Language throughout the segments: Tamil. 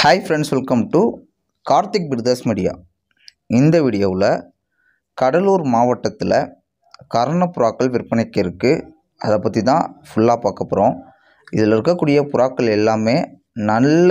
hi friends welcome to Karthik brothers media இந்த வீடியோவில் கடலூர் மாவட்டத்தில் கர்ணப்புறாக்கள் விற்பனைக்கு இருக்குது அதை பற்றி தான் ஃபுல்லாக பார்க்க போகிறோம் இதில் இருக்கக்கூடிய புறாக்கள் எல்லாமே நல்ல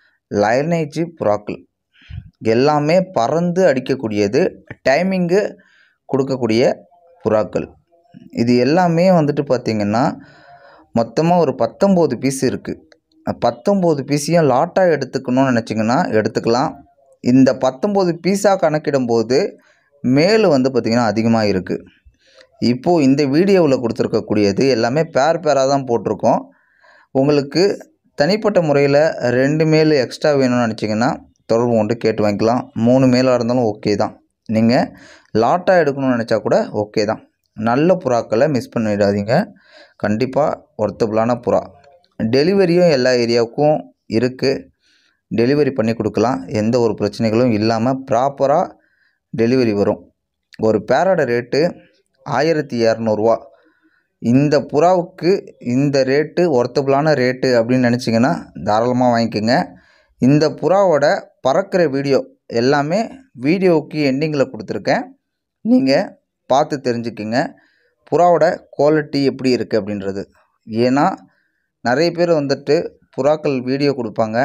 லைனேஜ் புறாக்கள் எல்லாமே பறந்து அடிக்கக்கூடியது டைமிங்கு கொடுக்கக்கூடிய புறாக்கள் இது எல்லாமே வந்துட்டு பார்த்திங்கன்னா மொத்தமாக ஒரு பத்தொம்போது பீஸ் இருக்குது பத்தொம்போது பீஸையும் லாட்டாக எடுத்துக்கணும்னு நினச்சிங்கன்னா எடுத்துக்கலாம் இந்த பத்தொம்போது பீஸாக கணக்கிடும்போது மேல் வந்து பார்த்திங்கன்னா அதிகமாக இருக்குது இப்போது இந்த வீடியோவில் கொடுத்துருக்கக்கூடியது எல்லாமே பேர் பேராக தான் போட்டிருக்கோம் உங்களுக்கு தனிப்பட்ட முறையில் ரெண்டு மேல் எக்ஸ்ட்ரா வேணும்னு நினச்சிங்கன்னா தொடர்பு கொண்டு கேட்டு வாங்கிக்கலாம் மூணு மேலாக இருந்தாலும் ஓகே தான் நீங்கள் லாட்டாக எடுக்கணும்னு நினச்சா கூட ஓகே தான் நல்ல புறாக்களை மிஸ் பண்ணிடாதீங்க கண்டிப்பாக ஒர்த்தபுளான புறா டெலிவரியும் எல்லா ஏரியாவுக்கும் இருக்குது டெலிவரி பண்ணி கொடுக்கலாம் எந்த ஒரு பிரச்சனைகளும் இல்லாமல் ப்ராப்பராக டெலிவரி வரும் ஒரு பேரோட ரேட்டு ஆயிரத்தி இரநூறுவா இந்த புறாவுக்கு இந்த ரேட்டு ஒர்த்தபுளான ரேட்டு அப்படின்னு நினச்சிங்கன்னா தாராளமாக வாங்கிக்கோங்க இந்த புறாவோட பறக்கிற வீடியோ எல்லாமே வீடியோவுக்கு எண்டிங்கில் கொடுத்துருக்கேன் நீங்கள் பார்த்து தெரிஞ்சுக்குங்க புறாவோட குவாலிட்டி எப்படி இருக்குது அப்படின்றது ஏன்னா நிறைய பேர் வந்துட்டு புறாக்கள் வீடியோ கொடுப்பாங்க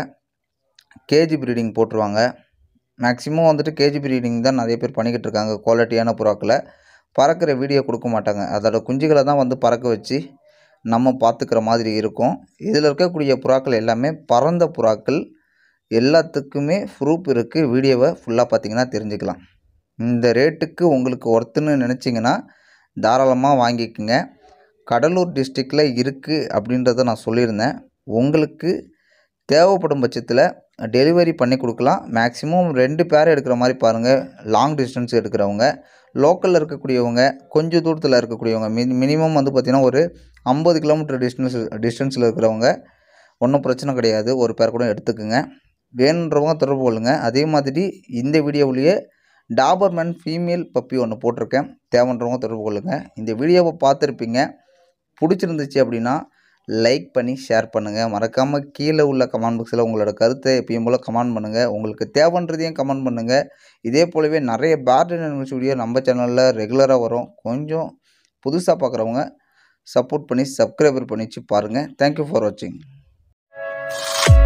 கேஜி ப்ரீடிங் போட்டுருவாங்க மேக்ஸிமம் வந்துட்டு கேஜி ப்ரீடிங் தான் நிறைய பேர் பண்ணிக்கிட்டு இருக்காங்க குவாலிட்டியான புறாக்களை பறக்கிற வீடியோ கொடுக்க மாட்டாங்க அதோட குஞ்சுகளை தான் வந்து பறக்க வச்சு நம்ம பார்த்துக்கிற மாதிரி இருக்கும் இதில் இருக்கக்கூடிய புறாக்கள் எல்லாமே பறந்த புறாக்கள் எல்லாத்துக்குமே ப்ரூஃப் இருக்குது வீடியோவை ஃபுல்லாக பார்த்தீங்கன்னா தெரிஞ்சுக்கலாம் இந்த ரேட்டுக்கு உங்களுக்கு ஒர்த்துன்னு நினச்சிங்கன்னா தாராளமாக வாங்கிக்கோங்க கடலூர் டிஸ்ட்ரிக்டில் இருக்குது அப்படின்றத நான் சொல்லியிருந்தேன் உங்களுக்கு தேவைப்படும் பட்சத்தில் டெலிவரி பண்ணி கொடுக்கலாம் மேக்ஸிமம் ரெண்டு பேர் எடுக்கிற மாதிரி பாருங்கள் லாங் டிஸ்டன்ஸ் எடுக்கிறவங்க லோக்கலில் இருக்கக்கூடியவங்க கொஞ்சம் தூரத்தில் இருக்கக்கூடியவங்க மினி மினிமம் வந்து பார்த்திங்கன்னா ஒரு ஐம்பது கிலோமீட்டர் டிஸ்டன்ஸ் டிஸ்டன்ஸில் இருக்கிறவங்க ஒன்றும் பிரச்சனை கிடையாது ஒரு பேர் கூட எடுத்துக்கோங்க வேணுன்றவங்க தொடர்பு கொள்ளுங்கள் அதே மாதிரி இந்த வீடியோவிலேயே டாபர்மேன் ஃபீமேல் பப்பி ஒன்று போட்டிருக்கேன் தேவைன்றவங்க தொடர்பு கொள்ளுங்கள் இந்த வீடியோவை பார்த்துருப்பீங்க பிடிச்சிருந்துச்சு அப்படின்னா லைக் பண்ணி ஷேர் பண்ணுங்கள் மறக்காமல் கீழே உள்ள கமெண்ட் பாக்ஸில் உங்களோட கருத்தை எப்பயும் போல் கமெண்ட் பண்ணுங்கள் உங்களுக்கு தேவைன்றதையும் கமெண்ட் பண்ணுங்கள் இதே போலவே நிறைய பேட் நியூஸ் வீடியோ நம்ம சேனலில் ரெகுலராக வரும் கொஞ்சம் புதுசாக பார்க்குறவங்க சப்போர்ட் பண்ணி சப்ஸ்கிரைபர் பண்ணிச்சு பாருங்கள் தேங்க்யூ ஃபார் வாட்சிங்